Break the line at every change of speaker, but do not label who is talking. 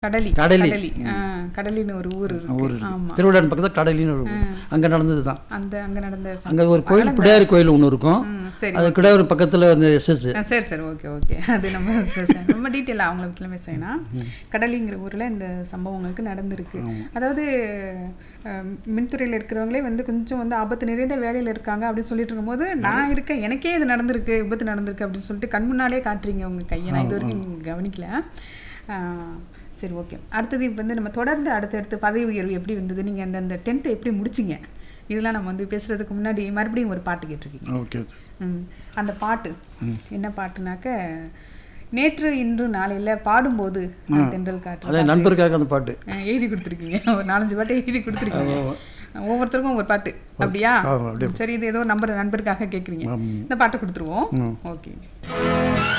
கடலி
கடலி.
கடலி ஆ, கடலின்னு ஒரு ஊர்
ஊர்
இருக்கு ஆமா
திருவிழா பக்கத்தில் கடலின்னு ஒரு ஊர் அங்கே நடந்தது தான்
அந்த அங்க நடந்த சம்பவம்.
அங்கே ஒரு கோயில் பிள்ளையார் கோயில் ஒன்று இருக்கும்
ம், சரி
அது கிடாயூர் பக்கத்தில் வந்து எஸ்எஸ்
ஆ, சரி சரி ஓகே ஓகே அது நம்ம சரி, சரி. ரொம்ப டீட்டெயிலாக அவங்கள பற்றிலாம் பேசினா கடலிங்கிற ஊரில் இந்த சம்பவங்களுக்கு நடந்திருக்கு அதாவது அஹ், மின்துறையில் இருக்கிறவங்களே வந்து கொஞ்சம் வந்து ஆபத்து நிறைந்த வேலையில் இருக்காங்க அப்படின்னு சொல்லிட்டு இருக்கும்போது நான் இருக்கேன் எனக்கே இது நடந்திருக்கு விபத்து நடந்திருக்கு அப்படின்னு சொல்லிட்டு கண் முன்னாலே காட்டுறீங்க உங்க கையை நான் இது வரைக்கும் கவனிக்கல ஆ, சரி ஓகே அடுத்தது இப்போ வந்து நம்ம தொடர்ந்து அடுத்தடுத்து பதவி உயர்வு எப்படி வந்தது நீங்கள் அந்த அந்த டென்த்தை எப்படி முடிச்சிங்க இதெல்லாம் நம்ம வந்து பேசுறதுக்கு முன்னாடி மறுபடியும் ஒரு பாட்டு கேட்டிருக்கீங்க
ஓகே
ம். அந்த பாட்டு என்ன பாட்டுனாக்க நேற்று இன்று நாளையில பாடும்போது நான் தென்றல் காற்று
அதே நண்பருக்காக அந்த பாட்டு
அஹ், எழுதி கொடுத்துருக்கீங்க ஒரு நாலஞ்சு பாட்டு எழுதி கொடுத்துருக்கீங்க ஒவ்வொருத்தருக்கும் ஒரு பாட்டு அப்படியா
ஆமா, அப்படியே.
சரி இது ஏதோ நம்பர் நண்பருக்காக கேட்குறீங்க
ஆமா.
இந்த பாட்டு கொடுத்துருவோம்
ம்.
ஓகே